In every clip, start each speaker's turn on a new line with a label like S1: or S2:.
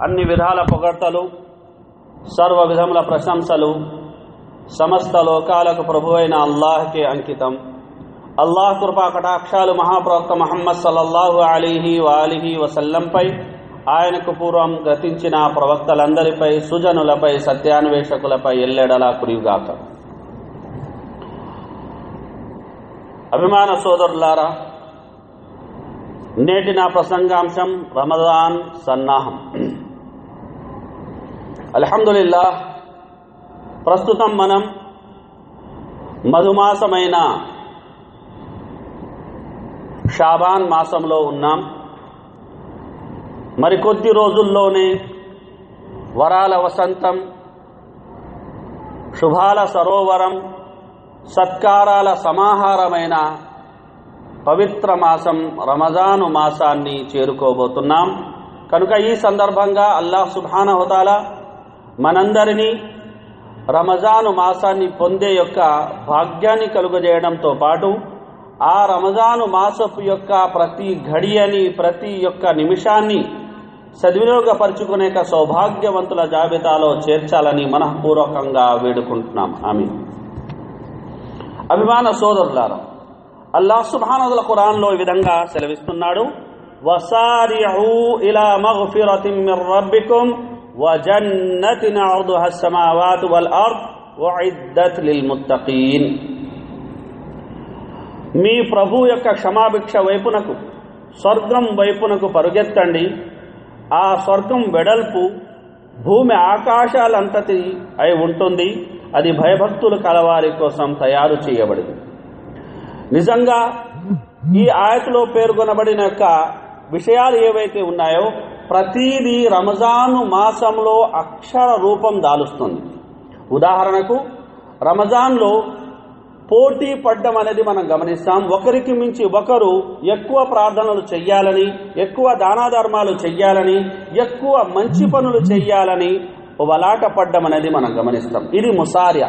S1: అన్ని విధాల పొగడ్తలు సర్వ విధముల ప్రశంసలు సమస్త లోకాలకు ప్రభువైన అల్లాహ్కి అంకితం అల్లాహ్ కృపా కటాక్షాలు మహాప్రవక్త మహమ్మద్ సల్లల్లాహు అలీహి వాలిహి వసల్లంపై ఆయనకు పూర్వం గతించిన ప్రవక్తలందరిపై సుజనులపై సత్యాన్వేషకులపై ఎల్లెడలా కురిగాక అభిమాన సోదరులారా నేటి నా ప్రసంగాంశం రమదాన్ సన్నాహం అల్హమ్దులిల్లా ప్రస్తుతం మనం మధుమాసమైన షాబాన్ మాసంలో ఉన్నాం మరికొద్ది రోజుల్లోనే వరాల వసంతం శుభాల సరోవరం సత్కారాల సమాహారమైన పవిత్ర మాసం రమజాను మాసాన్ని చేరుకోబోతున్నాం కనుక ఈ సందర్భంగా అల్లాహ్ సుభానహుతాల మనందరినీ రమజాను మాసాన్ని పొందే యొక్క భాగ్యాన్ని కలుగజేయడంతో పాటు ఆ రమజాను మాసపు యొక్క ప్రతి ఘడియని ప్రతి యొక్క నిమిషాన్ని సద్వినియోగపరుచుకునే సౌభాగ్యవంతుల జాబితాలో చేర్చాలని మనఃపూర్వకంగా వేడుకుంటున్నాం ఆమె అభిమాన సోదరులారా అల్లాహ్ సుబ్హానహుల ఖురాన్లో ఈ విధంగా సెలవిస్తున్నాడు వసారిఉ ఇలా మగ్ఫిరతిన్ మిర్ రబ్బికుం వజన్నతిన్ అర్దుహా అస్సమావాతు వల్ అర్ద్ ఉఇద్దత్ లిల్ ముత్తఖీన్ మీ ప్రభు యొక్క క్షమాభిక్ష వైపునకు స్వర్గం వైపునకు పరుగెత్తండి ఆ స్వర్గం వెడల్పు భూమి ఆకాశాలంతటి అయి ఉంటుంది అది భయభక్తులు కలవారి కోసం తయారు చేయబడింది నిజంగా ఈ ఆయతలో పేర్కొనబడిన యొక్క విషయాలు ఏవైతే ఉన్నాయో ప్రతీది రమజాను మాసంలో అక్షర రూపం దాలుస్తుంది ఉదాహరణకు రమజాన్లో పోటీ పడ్డం అనేది మనం గమనిస్తాం ఒకరికి మించి ఒకరు ఎక్కువ ప్రార్థనలు చెయ్యాలని ఎక్కువ దానాధర్మాలు చెయ్యాలని ఎక్కువ మంచి పనులు చెయ్యాలని వలాట పడ్డం అనేది మనం గమనిస్తాం ఇది ముసార్య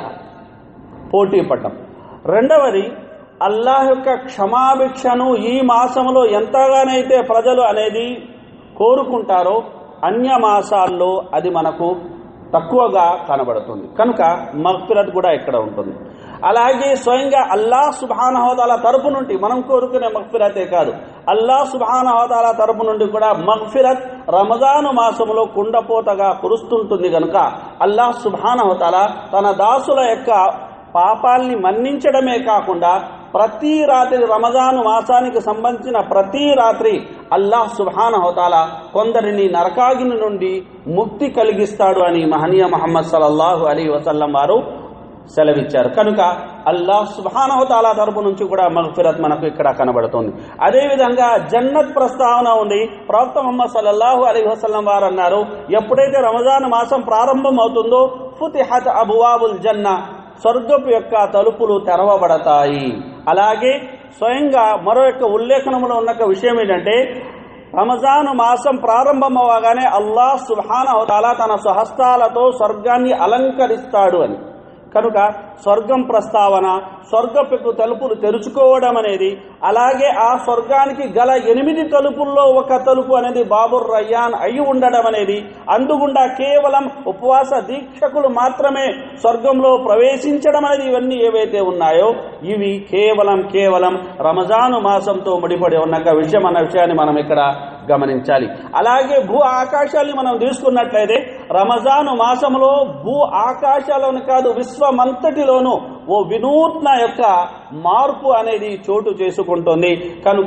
S1: పోటీ పడ్డం రెండవది అల్లాహ్ యొక్క క్షమాభిక్షను ఈ మాసంలో ఎంతగానైతే ప్రజలు అనేది కోరుకుంటారో అన్య మాసాల్లో అది మనకు తక్కువగా కనబడుతుంది కనుక మగ్ఫిరత్ కూడా ఇక్కడ ఉంటుంది అలాగే స్వయంగా అల్లాహ్ సుబానహోదాల తరపు నుండి మనం కోరుకునే మగ్ఫిరతే కాదు అల్లాహ్ సుబానహోదాల తరపు నుండి కూడా మగ్ఫిరత్ రమజాను మాసంలో కుండపోతగా కురుస్తుంటుంది కనుక అల్లాహ్ సుబానహోతాల తన దాసుల యొక్క పాపాల్ని మన్నించడమే కాకుండా ప్రతి రాత్రి రమజాను మాసానికి సంబంధించిన ప్రతి రాత్రి అల్లాహ్ సుబ్హాన హోతాల కొందరిని నరకాగిని నుండి ముక్తి కలిగిస్తాడు అని మహనీయ మహమ్మద్ సల్లల్లాహు అలీ వసల్లం వారు సెలవిచ్చారు కనుక అల్లాహ్ సుబానహతాల తరపు నుంచి కూడా మగ్ఫిరత్ మనకు ఇక్కడ కనబడుతుంది అదేవిధంగా జన్నత్ ప్రస్తావన ఉంది ప్రవక్త ముహమ్మద్ సల్లల్లాహు అలీ వసల్లం వారు అన్నారు ఎప్పుడైతే రమజాన్ మాసం ప్రారంభం అవుతుందో ఫుతిహత్ అబువాబుల్ జన్న స్వర్గపు యొక్క తలుపులు తెరవబడతాయి అలాగే స్వయంగా మరో యొక్క ఉల్లేఖనంలో ఉన్న ఒక విషయం ఏంటంటే రమజాను మాసం ప్రారంభం అవ్వగానే అల్లాహ్ సుబ్హానహుతాలా తన స్వహస్తాలతో స్వర్గాన్ని అలంకరిస్తాడు అని కనుక స్వర్గం ప్రస్తావన స్వర్గపు తలుపులు తెరుచుకోవడం అనేది అలాగే ఆ స్వర్గానికి గల ఎనిమిది తలుపుల్లో ఒక తలుపు అనేది బాబుర్ రయ్యాన్ అయి ఉండడం అనేది అందుగుండా కేవలం ఉపవాస దీక్షకులు మాత్రమే స్వర్గంలో ప్రవేశించడం అనేది ఇవన్నీ ఏవైతే ఉన్నాయో ఇవి కేవలం కేవలం రమజాను మాసంతో ముడిపడి ఉన్న ఒక విషయం అన్న విషయాన్ని మనం ఇక్కడ గమనించాలి అలాగే భూ ఆకాశాన్ని మనం తీసుకున్నట్లయితే రమజాను మాసంలో భూ ఆకాశాలను కాదు విశ్వమంతటిలోనూ ఓ వినూత్న యొక్క మార్పు అనేది చోటు చేసుకుంటుంది కనుక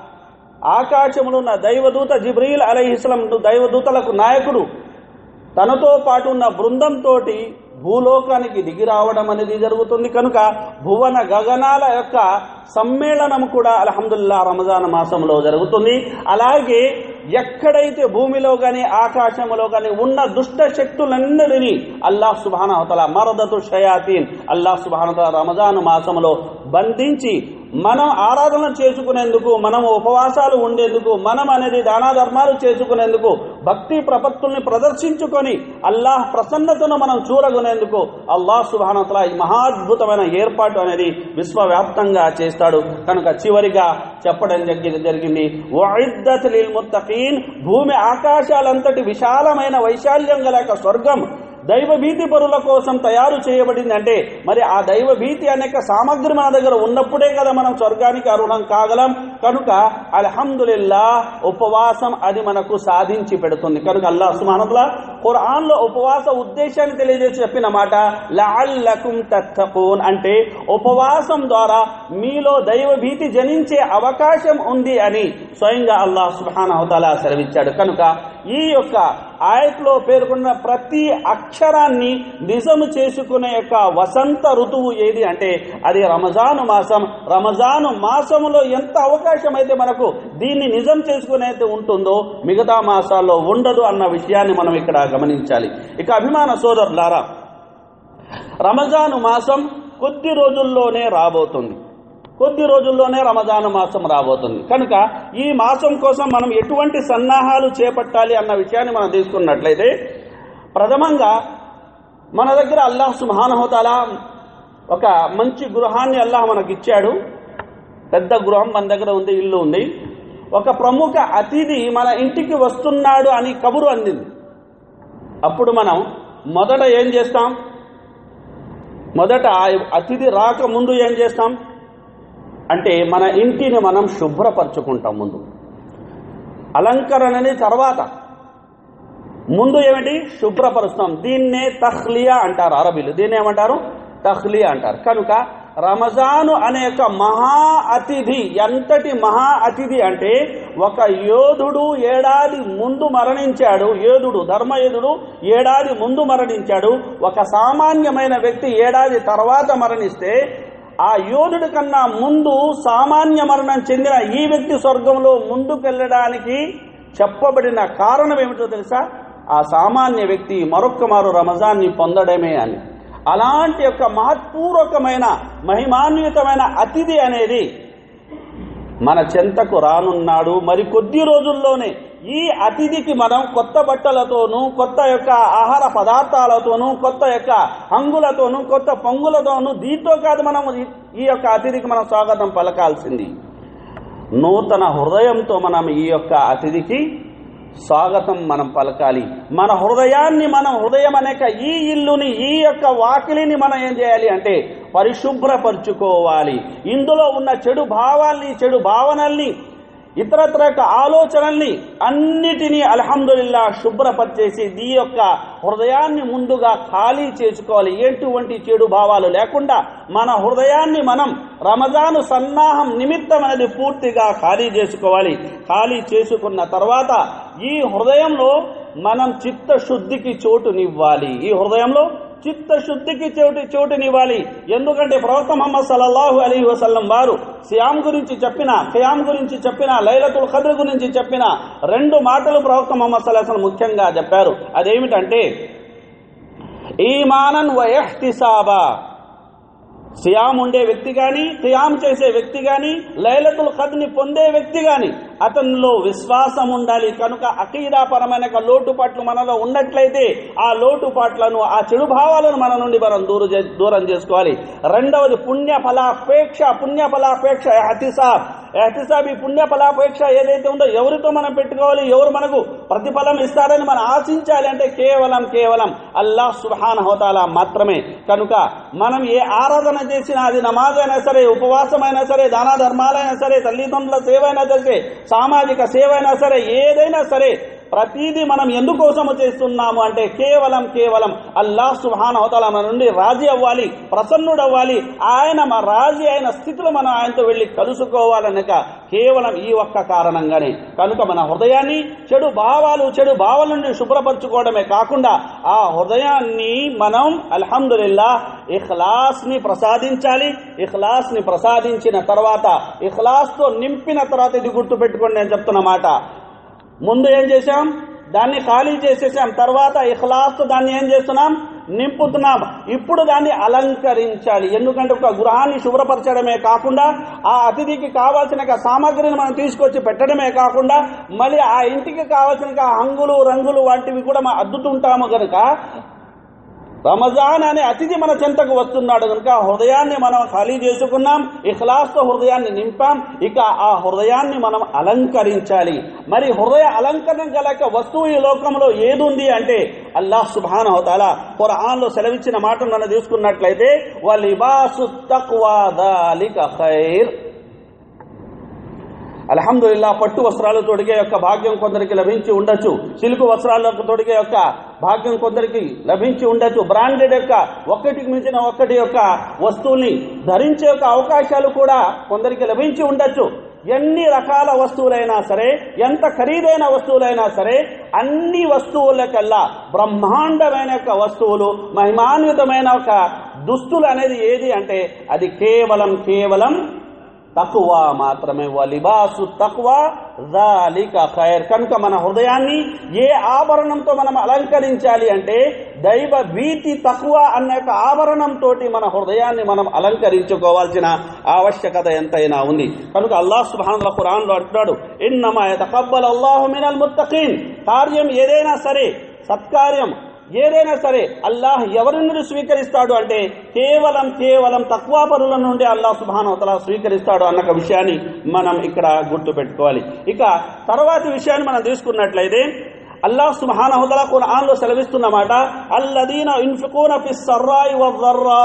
S1: ఆకాశములో ఉన్న దైవదూత జిబ్రీల్ అలైహిస్లం దైవదూతలకు నాయకుడు తనతో పాటు ఉన్న బృందంతో భూలోకానికి దిగి రావడం అనేది జరుగుతుంది కనుక భువన గగనాల యొక్క సమ్మేళనం కూడా అల్హమ్దుల్లా రమజాన్ మాసంలో జరుగుతుంది అలాగే ఎక్కడైతే భూమిలో కానీ ఆకాశంలో కానీ ఉన్న దుష్ట శక్తులన్నిటినీ అల్లాహ్ సుబానవతల మరదతు షయాతీన్ అల్లాహ్ సుబానతల రమజాన్ మాసంలో బంధించి మనం ఆరాధన చేసుకునేందుకు మనం ఉపవాసాలు ఉండేందుకు మనం అనేది దానా ధర్మాలు చేసుకునేందుకు భక్తి ప్రపత్తుల్ని ప్రదర్శించుకొని అల్లాహ్ ప్రసన్నతను మనం చూరగొనేందుకు అల్లాహ్ సుబానతల ఈ మహాద్భుతమైన ఏర్పాటు అనేది విశ్వవ్యాప్తంగా చేస్తాడు కనుక చివరిగా చెప్పడం జరిగి- జరిగింది వఇద్దత్ లిల్ ముత్తఖీన్ భూమి ఆకాశాలంతటి విశాలమైన వైశాల్యం గల యొక్క స్వర్గం దైవ భీతి పరుల కోసం తయారు చేయబడింది అంటే మరి ఆ దైవ భీతి అనేక సామగ్రి మన దగ్గర ఉన్నప్పుడే కదా మనం స్వర్గానికి అర్హులం కాగలం కనుక అల్హమ్దులిల్లా ఉపవాసం అది మనకు సాధించి పెడుతుంది కనుక అల్లాహ్ సుమానతుల ఖురాన్లో ఉపవాస ఉద్దేశాన్ని తెలియజేసి చెప్పిన మాట లఅల్లకుం తత్తఖూన్ అంటే ఉపవాసం ద్వారా మీలో దైవ భీతి జనించే అవకాశం ఉంది అని స్వయంగా అల్లాహ్ సుబ్హానహు తాలా సెలవిచ్చాడు కనుక ఈ యొక్క ఆయట్లో పేర్కొన్న ప్రతి అక్షరాన్ని నిజము చేసుకునే యొక్క వసంత ఋతువు ఏది అంటే అది రమజాను మాసం రమజాను మాసములో ఎంత అవకాశం అయితే మనకు దీన్ని నిజం చేసుకునేది ఉంటుందో మిగతా మాసాల్లో ఉండదు అన్న విషయాన్ని మనం ఇక్కడ గమనించాలి ఇక అభిమాన సోదరులారా రమజాను మాసం కొద్ది రోజుల్లోనే రాబోతుంది కొద్ది రోజుల్లోనే రమజాను మాసం రాబోతుంది కనుక ఈ మాసం కోసం మనం ఎటువంటి సన్నాహాలు చేపట్టాలి అన్న విషయాన్ని మనం తీసుకున్నట్లయితే ప్రథమంగా మన దగ్గర అల్లాహ్ సుబ్హానహుతాలా ఒక మంచి గృహాన్ని అల్లాహ్ మనకి ఇచ్చాడు పెద్ద గృహం మన దగ్గర ఉంది ఇల్లు ఉంది ఒక ప్రముఖ అతిథి మన ఇంటికి వస్తున్నాడు అని కబురు అందింది అప్పుడు మనం మొదట ఏం చేస్తాం మొదట ఆ అతిథి రాకముందు ఏం చేస్తాం అంటే మన ఇంటిని మనం శుభ్రపరచుకుంటాం ముందు అలంకరణని తర్వాత ముందు ఏమిటి శుభ్రపరుస్తాం దీన్నే తహ్లియా అంటారు అరబీలు దీన్ని ఏమంటారు తహ్లియా అంటారు కనుక రమజాను అనే ఒక మహా అతిథి ఎంతటి మహా అతిథి అంటే ఒక యోధుడు ఏడాది ముందు మరణించాడు యోధుడు ధర్మయోధుడు ఏడాది ముందు మరణించాడు ఒక సామాన్యమైన వ్యక్తి ఏడాది తర్వాత మరణిస్తే ఆ యోధుడి కన్నా ముందు సామాన్య మరణం చెందిన ఈ వ్యక్తి స్వర్గంలో ముందుకెళ్ళడానికి చెప్పబడిన కారణం ఏమిటో తెలుసా ఆ సామాన్య వ్యక్తి మరొక్క మారు రమజాన్ని పొందడమే అని అలాంటి యొక్క మహత్పూర్వకమైన మహిమాన్వితమైన అతిథి అనేది మన చెంతకు రానున్నాడు మరి కొద్ది రోజుల్లోనే ఈ అతిథికి మనం కొత్త బట్టలతోనూ కొత్త యొక్క ఆహార పదార్థాలతోనూ కొత్త యొక్క హంగులతోనూ కొత్త పొంగులతోనూ దీంతో కాదు మనం ఈ- ఈ యొక్క అతిథికి మనం స్వాగతం పలకాల్సింది నూతన హృదయంతో మనం ఈ యొక్క అతిథికి స్వాగతం మనం పలకాలి మన హృదయాన్ని మనం హృదయం అనేక ఈ ఇల్లుని ఈ యొక్క వాకిలిని మనం ఏం చేయాలి అంటే పరిశుభ్రపరుచుకోవాలి ఇందులో ఉన్న చెడు భావాల్ని చెడు భావనల్ని ఇతరత్ర యొక్క ఆలోచనల్ని అన్నిటినీ అల్హమ్దుల్లా శుభ్రపరిచేసి ఈ యొక్క హృదయాన్ని ముందుగా ఖాళీ చేసుకోవాలి ఎటువంటి చెడు భావాలు లేకుండా మన హృదయాన్ని మనం రమజాను సన్నాహం నిమిత్తం అనేది పూర్తిగా ఖాళీ చేసుకోవాలి ఖాళీ చేసుకున్న తర్వాత ఈ హృదయంలో మనం చిత్తశుద్ధికి చోటునివ్వాలి ఈ హృదయంలో చిత్తశుద్ధికి చోటు చోటునివ్వాలి ఎందుకంటే ప్రవక్త మహమ్మద్ సల్లల్లాహు అలీ వసల్లం వారు సియాం గురించి చెప్పిన ఖయాం గురించి చెప్పిన లైలతుల్ ఖద్ర్ గురించి చెప్పిన రెండు మాటలు ప్రవక్త మహమ్మద్ సల్లాహం ముఖ్యంగా చెప్పారు అదేమిటంటే ఈమానన్ వయహ్తిసాబా సియాం ఉండే వ్యక్తి కానీ ఖియాం చేసే వ్యక్తి కానీ లైలతుల్ ఖద్ని పొందే వ్యక్తి కానీ అతనిలో విశ్వాసం ఉండాలి కనుక అకీదాపరమైన ఒక లోటుపాట్లు మనలో ఉన్నట్లయితే ఆ లోటుపాట్లను ఆ చెడు భావాలను మన నుండి మనం దూరు చే- దూరం చేసుకోవాలి రెండవది పుణ్య ఫలాపేక్ష పుణ్య ఫలాపేక్ష ఎహతిసాబ్ ఎహతిసాబ్ ఈ పుణ్య ఫలాపేక్ష ఏదైతే ఉందో ఎవరితో మనం పెట్టుకోవాలి ఎవరు మనకు ప్రతిఫలం ఇస్తారని మనం ఆశించాలి అంటే కేవలం కేవలం అల్లాహ్ సుబ్హాన హోతాలా మాత్రమే కనుక మనం ఏ ఆరాధన చేసినా అది నమాజ్ అయినా సరే ఉపవాసం అయినా సరే దాన ధర్మాలైనా సరే తల్లిదండ్రుల సేవ అయినా సరే సామాజిక సేవ అయినా సరే ఏదైనా సరే ప్రతిదీ మనం ఎందుకోసము చేస్తున్నాము అంటే కేవలం కేవలం అల్లాహ్ సుబ్హాన హోతాలా మన నుండి రాజీ అవ్వాలి ప్రసన్నుడు అవ్వాలి ఆయన మా రాజీ అయిన స్థితిలో మనం ఆయనతో వెళ్ళి కలుసుకోవాలనక కేవలం ఈ ఒక్క కారణంగానే కనుక మన హృదయాన్ని చెడు భావాలు చెడు భావాల నుండి శుభ్రపరచుకోవడమే కాకుండా ఆ హృదయాన్ని మనం అల్హమ్దుల్లా ఇఖ్లాస్ ని ప్రసాదించాలి ఇఖ్లాస్ ని ప్రసాదించిన తర్వాత ఇఖ్లాస్ తో నింపిన తర్వాత ఇది గుర్తుపెట్టుకోండి నేను చెప్తున్న మాట ముందు ఏం చేశాం దాన్ని ఖాళీ చేసేసాం తర్వాత ఇఖలాస్ దాన్ని ఏం చేస్తున్నాం నింపుతున్నాం ఇప్పుడు దాన్ని అలంకరించాలి ఎందుకంటే ఒక గృహాన్ని శుభ్రపరచడమే కాకుండా ఆ అతిథికి కావాల్సిన సామాగ్రిని మనం తీసుకొచ్చి పెట్టడమే కాకుండా మళ్ళీ ఆ ఇంటికి కావాల్సిన హంగులు రంగులు వంటివి కూడా మనం అద్దుతుంటాము కనుక రమజాన్ అనే అతిథి మన చెంతకు వస్తున్నాడు కనుక హృదయాన్ని మనం ఖాళీ చేసుకున్నాం ఇఖలాస్తో హృదయాన్ని నింపాం ఇక ఆ హృదయాన్ని మనం అలంకరించాలి మరి హృదయ అలంకరణ గలక వస్తువు ఈ లోకంలో ఏదుంది అంటే అల్లాహ్ సుబ్హానహు వతాల ఖురాన్లో సెలవిచ్చిన మాట మనం తీసుకున్నట్లయితే వలిబాసు తక్వా దాలిక ఖైర్ అల్హమ్దుల్లా పట్టు వస్త్రాలు తొడిగే యొక్క భాగ్యం కొందరికి లభించి ఉండొచ్చు సిల్క్ వస్త్రాలకు తొడిగే యొక్క భాగ్యం కొందరికి లభించి ఉండొచ్చు బ్రాండెడ్ యొక్క ఒక్కటికి మించిన ఒక్కటి యొక్క వస్తువుల్ని ధరించే యొక్క అవకాశాలు కూడా కొందరికి లభించి ఉండొచ్చు ఎన్ని రకాల వస్తువులైనా సరే ఎంత ఖరీదైన వస్తువులైనా సరే అన్ని వస్తువులకల్లా బ్రహ్మాండమైన యొక్క వస్తువులు మహిమాన్వితమైన ఒక దుస్తులు అనేది ఏది అంటే అది కేవలం కేవలం తక్కువ మాత్రమే వలిబాసు తక్కువ జాలిక ఖైర్ కనుక మన హృదయాన్ని ఏ ఆభరణంతో మనం అలంకరించాలి అంటే దైవ భీతి తక్కువ అన్న యొక్క ఆభరణంతో మన హృదయాన్ని మనం అలంకరించుకోవాల్సిన ఆవశ్యకత ఎంతైనా ఉంది కనుక అల్లాహ్ సుబ్హానహు ఖురాన్లో అంటున్నాడు ఇన్నమా యతకబ్బల్ అల్లాహు మినల్ ముత్తఖీన్ కార్యం ఏదైనా సరే సత్కార్యం ఏదైనా సరే అల్లాహ్ ఎవరి నుండి స్వీకరిస్తాడు అంటే కేవలం కేవలం తక్కువ పరుల నుండి అల్లాహ్ సుబానవతల స్వీకరిస్తాడు అన్న విషయాన్ని మనం ఇక్కడ గుర్తు పెట్టుకోవాలి ఇక తర్వాతి విషయాన్ని మనం తీసుకున్నట్లయితే అల్లాహ్ సుబానహుతల ఖురాన్లో సెలవిస్తున్నమాట అల్లదీన ఇన్ఫికూన ఫిస్ సర్రాయి వద్దర్రా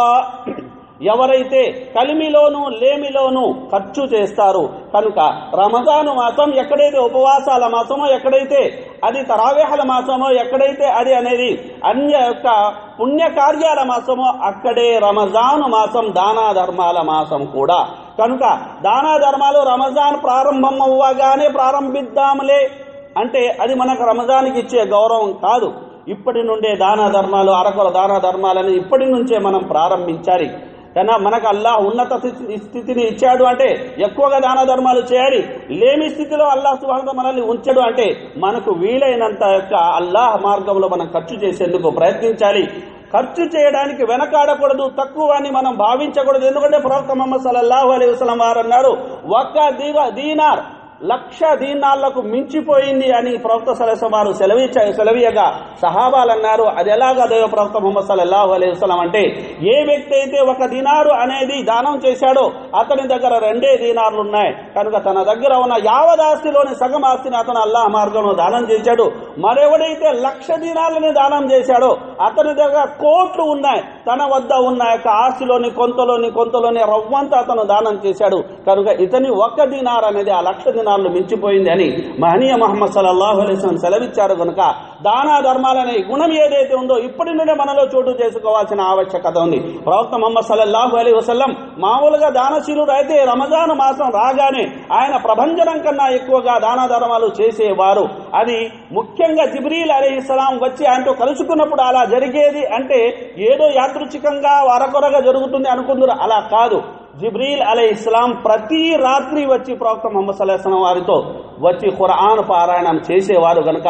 S1: ఎవరైతే కలిమిలోను లేమిలోను ఖర్చు చేస్తారు కనుక రమజాను మాసం ఎక్కడైతే ఉపవాసాల మాసమో ఎక్కడైతే అది తరావేహల మాసమో ఎక్కడైతే అది అనేది అన్య యొక్క పుణ్యకార్యాల మాసమో అక్కడే రమజాను మాసం దానా ధర్మాల మాసం కూడా కనుక దానా ధర్మాలు రమజాన్ ప్రారంభం అవ్వగానే ప్రారంభిద్దాంలే అంటే అది మనకు రమజాన్కి ఇచ్చే గౌరవం కాదు ఇప్పటి నుండే దాన ధర్మాలు అరకొర దాన ధర్మాలని ఇప్పటి నుంచే మనం ప్రారంభించాలి కన్నా మనకు అల్లాహ్ ఉన్నత స్థితి- స్థితిని ఇచ్చాడు అంటే ఎక్కువగా దాన ధర్మాలు చేయాలి లేని స్థితిలో అల్లాహ్ సుభాగ మనల్ని ఉంచడు అంటే మనకు వీలైనంత యొక్క అల్లాహ్ మార్గంలో మనం ఖర్చు చేసేందుకు ప్రయత్నించాలి ఖర్చు చేయడానికి వెనకాడకూడదు తక్కువ అని మనం భావించకూడదు ఎందుకంటే ప్రవక్త మహమ్మద్ సల్లల్లాహు అలైహి వసల్లం వారు అన్నారు ఒక్క దీవ దీనార్ లక్ష దీనాళ్లకు మించిపోయింది అని ప్రవక్త సలహం వారు సెలవిచ్చ సెలవీయగా సహాబాలు అన్నారు అది ఎలాగా దైవ ప్రవక్త ముహమ్మద్ సల్లల్లాహు అలైహి వసల్లం అంటే ఏ వ్యక్తి అయితే ఒక దినారు అనేది దానం చేశాడో అతని దగ్గర రెండే దీనార్లు ఉన్నాయి కనుక తన దగ్గర ఉన్న యావదాస్తిలోని సగం ఆస్తిని అతను అల్లాహ్ మార్గంలో దానం చేశాడు మరెవడైతే లక్ష దినాలని దానం చేశాడో అతని దగ్గర కోట్లు ఉన్నాయి తన వద్ద ఉన్న యొక్క ఆస్తిలోని కొంతలోని కొంతలోని రవ్వంతా అతను దానం చేశాడు కనుక ఇతని ఒక్క దినార్ అనేది ఆ లక్ష దినార్లు మించిపోయింది అని మహనీయ మహమ్మద్ సల్లల్లాహు అలైహి వసల్లం సెలవిచ్చారు కనుక దానా ధర్మాలనే గుణం ఏదైతే ఉందో ఇప్పటి నుండే మనలో చోటు చేసుకోవాల్సిన ఆవశ్యకత ఉంది ప్రవక్త మహమ్మద్ సల్లల్లాహు అలైహి వసల్లం మామూలుగా దానశీలుడు అయితే రమజాన్ మాసం రాగానే ఆయన ప్రభంజనం కన్నా ఎక్కువగా దాన ధర్మాలు చేసేవారు అది ముఖ్యంగా జిబ్రీల్ అలీహిస్సలాం వచ్చి ఆయనతో కలుసుకున్నప్పుడు అలా జరిగేది అంటే ఏదో యాదృచ్ఛికంగా అరకొరగా జరుగుతుంది అనుకుందరు అలా కాదు జిబ్రీల్ అలీ ఇస్లాం ప్రతి రాత్రి వచ్చి ప్రవక్త ముహమ్మద్ సల్లాహం వారితో వచ్చి ఖురాన్ పారాయణం చేసేవారు గనుక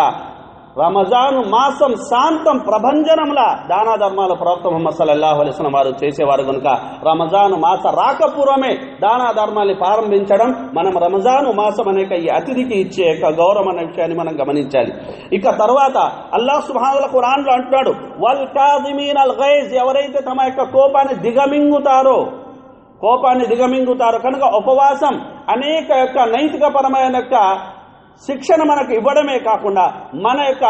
S1: రమజాను మాసం శాంతం ప్రభంజనంలా దానా ధర్మాల ప్రవక్త ముహమ్మద్ సల్లల్లాహు అలైస్లం వారు చేసేవారు కనుక రమజాను మాస రాకపూర్వమే దానా ధర్మాన్ని ప్రారంభించడం మనం రమజాను మాసం అనేక ఈ అతిథికి ఇచ్చే యొక్క గౌరవం అనే విషయాన్ని మనం గమనించాలి ఇక తర్వాత అల్లాహ్ సుబ్హానహు ఖురాన్లో అంటున్నాడు వల్ కాదిమీన్ అల్ గైజ్ ఎవరైతే తమ యొక్క కోపాన్ని దిగమింగుతారో కోపాన్ని దిగమింగుతారు కనుక ఉపవాసం అనేక యొక్క నైతికపరమైన యొక్క శిక్షణ మనకు ఇవ్వడమే కాకుండా మన యొక్క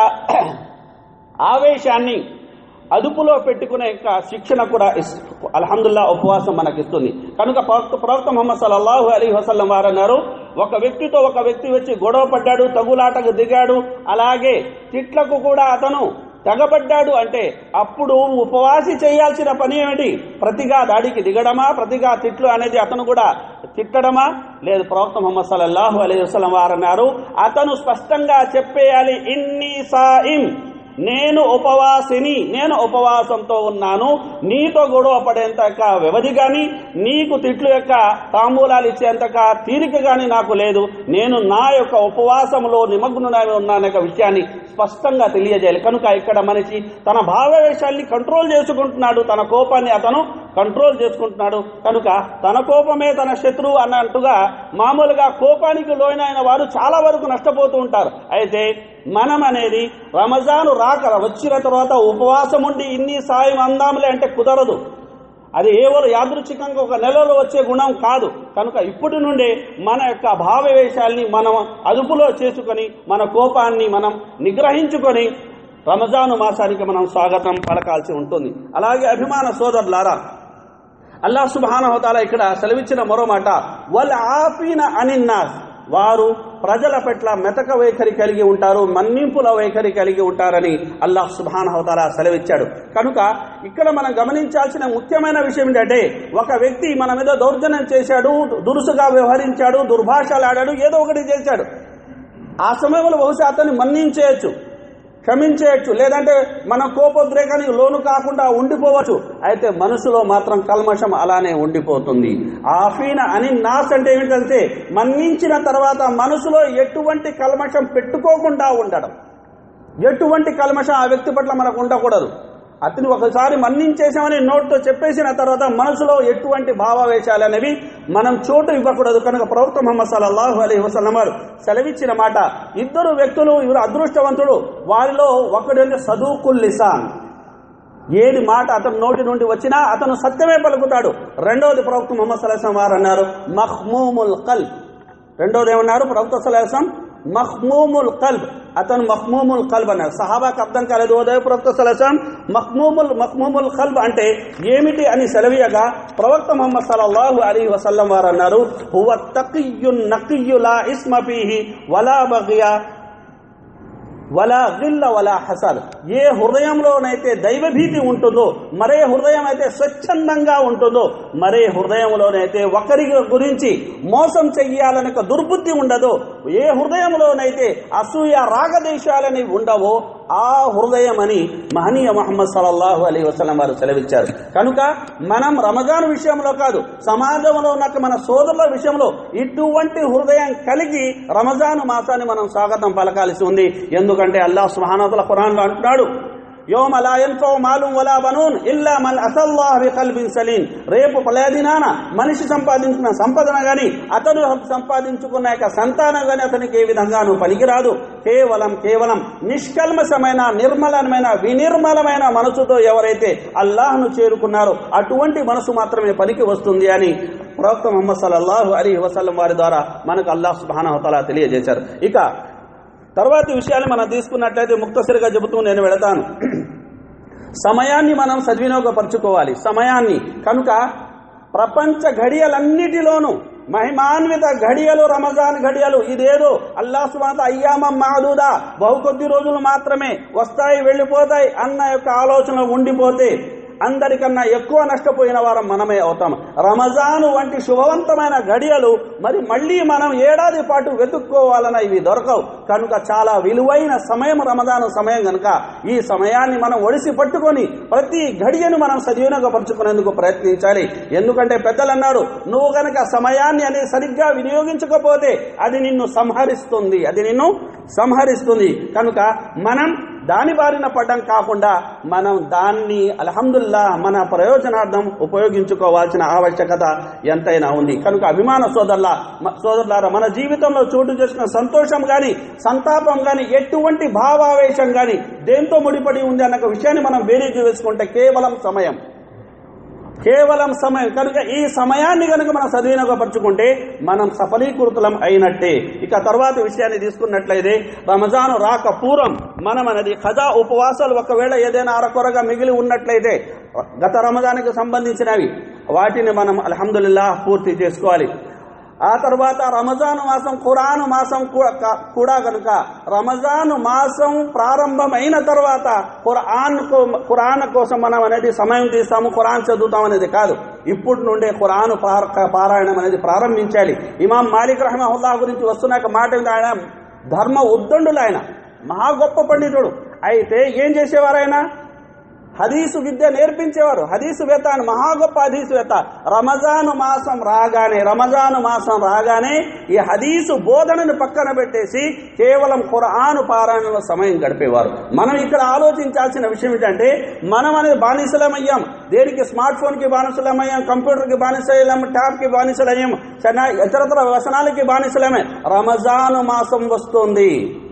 S1: ఆవేశాన్ని అదుపులో పెట్టుకునే యొక్క శిక్షణ కూడా ఇస్- అల్హమ్దుల్లా ఉపవాసం మనకి ఇస్తుంది కనుక ప్రవక్త ప్రవక్త ముహమ్మద్ సల్లల్లాహు అలీ వసల్లం వారు అన్నారు ఒక వ్యక్తితో ఒక వ్యక్తి వచ్చి గొడవ పడ్డాడు తగులాటకు దిగాడు అలాగే తిట్లకు కూడా అతను తెగబడ్డాడు అంటే అప్పుడు ఉపవాసి చేయాల్సిన పని ఏమిటి ప్రతిగా దాడికి దిగడమా ప్రతిగా తిట్లు అనేది అతను కూడా తిట్టడమా లేదు ప్రవక్త ముహమ్మద్ సల్లల్లాహు అలైహి వసల్లం వారు అన్నారు అతను స్పష్టంగా చెప్పేయాలి ఇన్ని సాయిం నేను ఉపవాసిని నేను ఉపవాసంతో ఉన్నాను నీతో గొడవ పడేంత యొక్క వ్యవధి కానీ నీకు తిట్లు యొక్క తాంబూలాలు ఇచ్చేంతక తీరిక కానీ నాకు లేదు నేను నా యొక్క ఉపవాసంలో నిమగ్నుడై ఉన్నాను యొక్క విషయాన్ని స్పష్టంగా తెలియజేయాలి కనుక ఇక్కడ మనిషి తన భావవేశాల్ని కంట్రోల్ చేసుకుంటున్నాడు తన కోపాన్ని అతను కంట్రోల్ చేసుకుంటున్నాడు కనుక తన కోపమే తన శత్రువు అన్నట్టుగా మామూలుగా కోపానికి లోనైన వారు చాలా వరకు నష్టపోతూ ఉంటారు అయితే మనం అనేది రమజాను రాక వచ్చిన తర్వాత ఉపవాసం ఉండి ఇన్ని సాయం అందాములే అంటే కుదరదు అది ఏవో యాదృచ్ఛికంగా ఒక నెలలో వచ్చే గుణం కాదు కనుక ఇప్పటి నుండే మన యొక్క భావవేశాల్ని మనం అదుపులో చేసుకొని మన కోపాన్ని మనం నిగ్రహించుకొని రమజాను మాసానికి మనం స్వాగతం పలకాల్సి ఉంటుంది అలాగే అభిమాన సోదరులారా అల్లాహ్ సుబానహతాల ఇక్కడ సెలవిచ్చిన మరో మాట వల్ ఆఫీన అనిన్నాస్ వారు ప్రజల పట్ల మెతక వైఖరి కలిగి ఉంటారు మన్నింపుల వైఖరి కలిగి ఉంటారని అల్లాహ్ సుబానహతాల సెలవిచ్చాడు కనుక ఇక్కడ మనం గమనించాల్సిన ముఖ్యమైన విషయం ఏంటంటే ఒక వ్యక్తి మన మీద దౌర్జన్యం చేశాడు దురుసుగా వ్యవహరించాడు దుర్భాషలాడాడు ఏదో ఒకటి చేశాడు ఆ సమయంలో బహుశా అతన్ని మన్నించేయచ్చు క్షమించేయచ్చు లేదంటే మన కోపోద్రేకానికి లోను కాకుండా ఉండిపోవచ్చు అయితే మనసులో మాత్రం కల్మషం అలానే ఉండిపోతుంది ఆఫీన అని నాస్ అంటే ఏమిటంటే మన్నించిన తర్వాత మనసులో ఎటువంటి కల్మషం పెట్టుకోకుండా ఉండడం ఎటువంటి కల్మషం ఆ వ్యక్తి పట్ల మనకు ఉండకూడదు అతను ఒకసారి మన్నించేశామని నోట్తో చెప్పేసిన తర్వాత మనసులో ఎటువంటి భావావేశాలు అనేవి మనం చోటు ఇవ్వకూడదు కనుక ప్రవక్త ముహమ్మద్ సల్లల్లాహు అలైహి వసల్లం వారు సెలవిచ్చిన మాట ఇద్దరు వ్యక్తులు ఇವರು అదృష్టవంతుడు వారిలో ఒకడు సదూకుల్ లిసాన్ ఏది మాట అతని నోటి నుండి వచ్చినా అతను సత్యమే పలుకుతాడు రెండవది ప్రవక్త ముహమ్మద్ సల్లాహం వారు అన్నారు మహ్మూముల్ కల్బ్ రెండవది ఏమన్నారు ప్రవక్త సల్లాహం మహ్మూముల్ కల్బ్ అతను మహ్మూముల్ కల్బ్ అన్నారు సహాబాకి అర్థం కాలేదు ఉదయ ప్రవక్త సలసం మహ్మూముల్ మహ్మూముల్ కల్బ్ అంటే ఏమిటి అని సెలవీయగా ప్రవక్త ముహమ్మద్ సల్లల్లాహు అలీ వసల్లం వారు అన్నారు హువ తకియ్యున్ నకియ్యు లా ఇస్మ ఫీహి వలా బగియా వలా గిల్ల వలా హసల్ ఏ హృదయంలోనైతే దైవభీతి ఉంటుందో మరే హృదయం అయితే స్వచ్ఛందంగా ఉంటుందో మరే హృదయంలోనైతే ఒకరి గురించి మోసం చెయ్యాలని ఒక దుర్బుద్ధి ఉండదో ఏ హృదయంలోనైతే అసూయ రాగదేశాలని ఉండవో ఆ హృదయం అని మహనీయ మహమ్మద్ సల్లల్లాహు అలీ వసలం వారు సెలవిచ్చారు కనుక మనం రమజాన్ విషయంలో కాదు సమాజంలో ఉన్న మన సోదరుల విషయంలో ఇటువంటి హృదయం కలిగి రమజాన్ మాసాన్ని మనం స్వాగతం పలకాల్సి ఉంది ఎందుకంటే అల్లాహ్ సుహానతుల ఖురాన్లో అంటున్నాడు యోమ లా యన్ఫౌ మాలు వలా బనూన్ ఇల్లా మన్ అసల్లాహ్ బికల్బిన్ సలీం రేపు పలదినాన మనిషి సంపాదించిన సంపదన గాని అతను సంపాదించుకున్న యొక్క సంతానం గాని అతనికి ఏ విధంగానూ పనికిరాదు కేవలం కేవలం నిష్కల్మషమైన నిర్మలమైన వినిర్మలమైన మనసుతో ఎవరైతే అల్లాహ్ను చేరుకున్నారో అటువంటి మనసు మాత్రమే పనికి వస్తుంది అని ప్రవక్త ముహమ్మద్ సల్లల్లాహు అలీ వసల్లం వారి ద్వారా మనకు అల్లాహ్ సుబానహతలా తెలియజేశారు ఇక తర్వాతి విషయాలు మనం తీసుకున్నట్లయితే ముక్తసరిగా చెబుతూ నేను వెళతాను సమయాన్ని మనం సద్వినియోగపరచుకోవాలి సమయాన్ని కనుక ప్రపంచ ఘడియలన్నిటిలోనూ మహిమాన్విత ఘడియలు రమజాన్ ఘడియలు ఇదేదో అల్లా సుమాత అయ్యామం మాదూదా బహు కొద్ది రోజులు మాత్రమే వస్తాయి వెళ్ళిపోతాయి అన్న యొక్క ఆలోచన ఉండిపోతే అందరికన్నా ఎక్కువ నష్టపోయిన వారం మనమే అవుతాం రమజాను వంటి శుభవంతమైన గడియలు మరి మళ్ళీ మనం ఏడాది పాటు వెతుక్కోవాలన్న ఇవి దొరకవు కనుక చాలా విలువైన సమయం రమజాను సమయం కనుక ఈ సమయాన్ని మనం ఒడిసి పట్టుకొని ప్రతి గడియను మనం సద్వినియోగపరచుకునేందుకు ప్రయత్నించాలి ఎందుకంటే పెద్దలు అన్నారు నువ్వు గనక సమయాన్ని అనేది సరిగ్గా వినియోగించకపోతే అది నిన్ను సంహరిస్తుంది అది నిన్ను సంహరిస్తుంది కనుక మనం దాని బారిన పడ్డం కాకుండా మనం దాన్ని అల్హమ్దుల్లా మన ప్రయోజనార్థం ఉపయోగించుకోవాల్సిన ఆవశ్యకత ఎంతైనా ఉంది కనుక అభిమాన సోదరుల సోదరులారా మన జీవితంలో చోటు చేసిన సంతోషం కానీ సంతాపం కానీ ఎటువంటి భావావేశం కానీ దేంతో ముడిపడి ఉంది అన్న విషయాన్ని మనం బేరీజు వేసుకుంటే కేవలం సమయం కేవలం సమయం కనుక ఈ సమయాన్ని కనుక మనం సద్వినియోగపరచుకుంటే మనం సఫలీకృతులం అయినట్టే ఇక తర్వాత విషయాన్ని తీసుకున్నట్లయితే రమజాను రాక పూర్వం మనం అనేది ఖజా ఉపవాసాలు ఒకవేళ ఏదైనా అరకొరగా మిగిలి ఉన్నట్లయితే గత రమజానికి సంబంధించినవి వాటిని మనం అల్హమ్దుల్లా పూర్తి చేసుకోవాలి ఆ తర్వాత రమజాను మాసం ఖురాను మాసం కూ- కూడా కనుక రమజాను మాసం ప్రారంభమైన తర్వాత ఖురాన్ కో- ఖురాన్ కోసం మనం అనేది సమయం తీస్తాము ఖురాన్ చదువుతాం అనేది కాదు ఇప్పుడు నుండే ఖురాన్ పార- పారాయణం అనేది ప్రారంభించాలి ఇమాం మాలిక్ రహమహుల్లా గురించి వస్తున్న ఒక మాట ఏంటి? ఆయన ధర్మ ఉద్దండులు ఆయన మహా గొప్ప పండితుడు అయితే ఏం చేసేవారు ఆయన హదీసు విద్య నేర్పించేవారు హదీసు వేత్త అని మహా గొప్ప హదీసు వేత్త రమజాను మాసం రాగానే రమజాను మాసం రాగానే ఈ హదీసు బోధనను పక్కన పెట్టేసి కేవలం ఖురాను పారాయణలో సమయం గడిపేవారు మనం ఇక్కడ ఆలోచించాల్సిన విషయం ఏంటంటే మనం అనేది బానిసలమయ్యాం దేనికి స్మార్ట్ ఫోన్కి బానిసలమయ్యాం కంప్యూటర్కి బానిసలయ్యాం ట్యాబ్కి బానిసలయ్యాం సన్న ఇతరతర వ్యసనాలకి బానిసలమే రమజాను మాసం వస్తుంది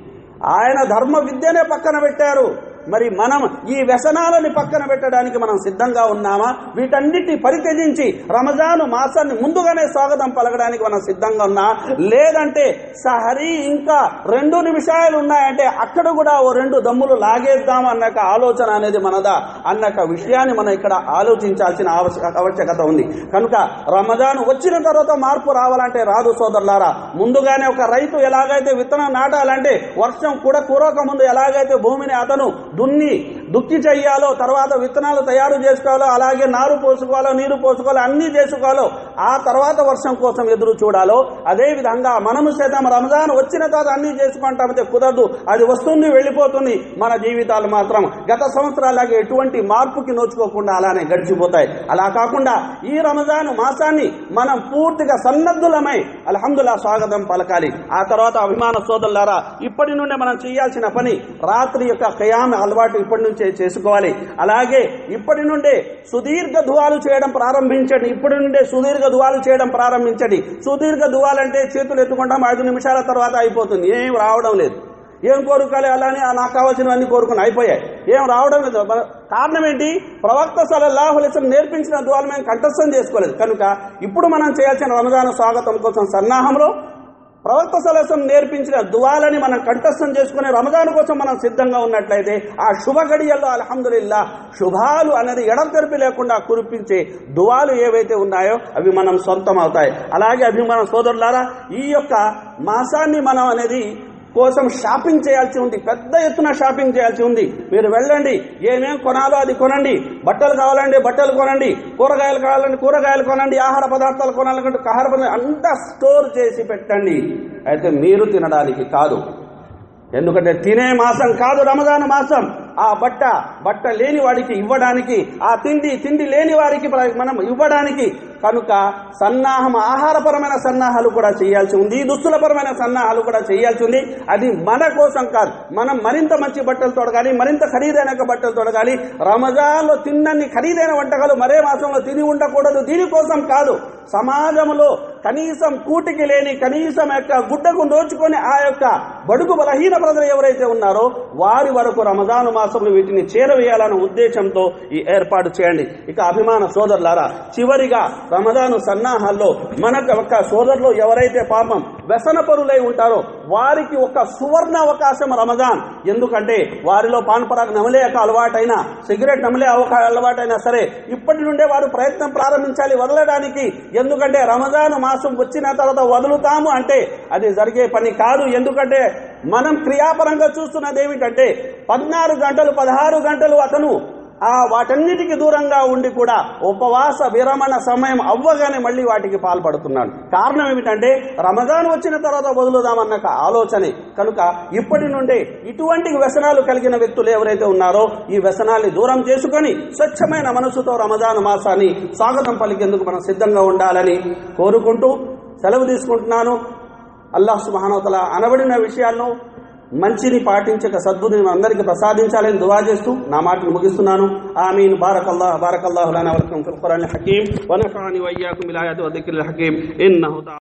S1: ఆయన ధర్మ విద్యనే పక్కన పెట్టారు మరి మనం ఈ వ్యసనాలని పక్కన పెట్టడానికి మనం సిద్ధంగా ఉన్నామా వీటన్నిటి పరిత్యజించి రమజాను మాసాన్ని ముందుగానే స్వాగతం పలకడానికి మనం సిద్ధంగా ఉన్నా లేదంటే సహరీ ఇంకా రెండు నిమిషాలు ఉన్నాయంటే అక్కడ కూడా ఓ రెండు దమ్ములు లాగేద్దాం అన్నక ఆలోచన అనేది మనదా అన్నక విషయాన్ని మనం ఇక్కడ ఆలోచించాల్సిన ఆవశ్యక ఆవశ్యకత ఉంది కనుక రమజాన్ వచ్చిన తర్వాత మార్పు రావాలంటే రాదు సోదరులారా ముందుగానే ఒక రైతు ఎలాగైతే విత్తనం నాటాలంటే వర్షం కూడా కురక ముందు ఎలాగైతే భూమిని అతను దున్ని దుక్కి చెయ్యాలో తర్వాత విత్తనాలు తయారు చేసుకోవాలో అలాగే నారు పోసుకోవాలో నీరు పోసుకోవాలో అన్నీ చేసుకోవాలో ఆ తర్వాత వర్షం కోసం ఎదురు చూడాలో అదే విధంగా మనము సైతం రంజాన్ వచ్చిన తర్వాత అన్నీ చేసుకుంటామంటే కుదరదు అది వస్తుంది వెళ్ళిపోతుంది మన జీవితాలు మాత్రం గత సంవత్సరాలాగే ఎటువంటి మార్పుకి నోచుకోకుండా అలానే గడిచిపోతాయి అలా కాకుండా ఈ రంజాన్ మాసాన్ని మనం పూర్తిగా సన్నద్ధులమై అల్హమ్దుల్లా స్వాగతం పలకాలి ఆ తర్వాత అభిమాన సోదరులారా ఇప్పటి నుండే మనం చేయాల్సిన పని రాత్రి యొక్క ఖయామ అలవాటు ఇప్పటి నుంచే చేసుకోవాలి అలాగే ఇప్పటి నుండే సుదీర్ఘ దువాలు చేయడం ప్రారంభించండి ఇప్పటి నుండే సుదీర్ఘ దువాలు చేయడం ప్రారంభించండి సుదీర్ఘ దువాలంటే చేతులు ఎత్తుకుంటాం ఐదు నిమిషాల తర్వాత అయిపోతుంది ఏం రావడం లేదు ఏం కోరుకోవాలి అలానే ఆ నాకు కావాల్సినవన్నీ కోరుకుని అయిపోయాయి ఏం రావడం లేదు మన- కారణం ఏంటి ప్రవక్త సలల్లాహు అలైహి వసల్లం నేర్పించిన దువాలు మేము కంఠస్థం చేసుకోలేదు కనుక ఇప్పుడు మనం చేయాల్సిన రమజాన్ స్వాగతం కోసం సన్నాహంలో ప్రవక్త సలసం నేర్పించిన దువాలని మనం కంఠస్థం చేసుకునే రమజాన్ కోసం మనం సిద్ధంగా ఉన్నట్లయితే ఆ శుభ గడియల్లో అల్హమ్దులిల్లా శుభాలు అనేది ఎడతెరిపి లేకుండా కురిపించే దువాలు ఏవైతే ఉన్నాయో అవి మనం సొంతం అవుతాయి అలాగే అభిమాన సోదరులారా ఈ యొక్క మాసాన్ని మనం అనేది కోసం షాపింగ్ చేయాల్సి ఉంది పెద్ద ఎత్తున షాపింగ్ చేయాల్సి ఉంది మీరు వెళ్ళండి ఏమేం కొనాలో అది కొనండి బట్టలు కావాలంటే బట్టలు కొనండి కూరగాయలు కావాలంటే కూరగాయలు కొనండి ఆహార పదార్థాలు కొనాలంటే ఆహార పదార్థాలు అంతా స్టోర్ చేసి పెట్టండి అయితే మీరు తినడానికి కాదు ఎందుకంటే తినే మాసం కాదు రమజాన్ మాసం ఆ బట్ట బట్ట లేని వాడికి ఇవ్వడానికి ఆ తిండి తిండి లేని వారికి ప్ర- మనం ఇవ్వడానికి కనుక సన్నాహం ఆహారపరమైన సన్నాహాలు కూడా చేయాల్సి ఉంది దుస్తులపరమైన సన్నాహాలు కూడా చేయాల్సి ఉంది అది మన కోసం కాదు మనం మరింత మంచి బట్టలు తొడగాలి మరింత ఖరీదైన బట్టలు తొడగాలి రమజాన్లో తిన్నన్ని ఖరీదైన వంటకాలు మరే మాసంలో తిని ఉండకూడదు దీనికోసం కాదు సమాజంలో కనీసం కూటికి లేని కనీసం యొక్క గుడ్డకు నోచుకొని ఆ యొక్క బడుగు బలహీన ప్రజలు ఎవరైతే ఉన్నారో వారి వరకు రమజాను మాసంలో వీటిని చేరవేయాలన్న ఉద్దేశంతో ఈ ఏర్పాటు చేయండి ఇక అభిమాన సోదరులారా చివరిగా రమజాను సన్నాహాల్లో మనకు ఒక సోదరులు ఎవరైతే పాపం వ్యసన పరులై ఉంటారో వారికి ఒక సువర్ణ అవకాశం రమజాన్ ఎందుకంటే వారిలో పాన్పరాగ్ నమలే యొక్క అలవాటైనా సిగరెట్ నమలే అవకా అలవాటైనా సరే ఇప్పటి నుండే వారు ప్రయత్నం ప్రారంభించాలి వదలడానికి ఎందుకంటే రమజాన్ మాసం వచ్చిన తర్వాత వదులుతాము అంటే అది జరిగే పని కాదు ఎందుకంటే మనం క్రియాపరంగా చూస్తున్నది ఏమిటంటే పద్నాలుగు గంటలు పదహారు గంటలు అతను ఆ వాటన్నిటికి దూరంగా ఉండి కూడా ఉపవాస విరమణ సమయం అవ్వగానే మళ్ళీ వాటికి పాల్పడుతున్నాడు కారణం ఏమిటంటే రమజాన్ వచ్చిన తర్వాత వదులుదామన్న ఒక ఆలోచనే కనుక ఇప్పటి నుండే ఇటువంటి వ్యసనాలు కలిగిన వ్యక్తులు ఎవరైతే ఉన్నారో ఈ వ్యసనాల్ని దూరం చేసుకొని స్వచ్ఛమైన మనసుతో రమజాన్ మాసాన్ని స్వాగతం పలికేందుకు మనం సిద్ధంగా ఉండాలని కోరుకుంటూ సెలవు తీసుకుంటున్నాను అల్లాహ్ సుబానవతల అనబడిన విషయాల్లో మంచిని పాటించక సద్బుద్ధిని అందరికీ ప్రసాదించాలని దువా చేస్తూ నా మాటను ముగిస్తున్నాను ఆమీన్ బారకల్లాహ్ బారకల్లాహు లనా వలకం ఫిల్ ఖురాన్ హకీం వనఫఅని వయ్యాకుం బిల్ ఆయాతి వదిక్రిల్ హకీం ఇన్నహు తఆలా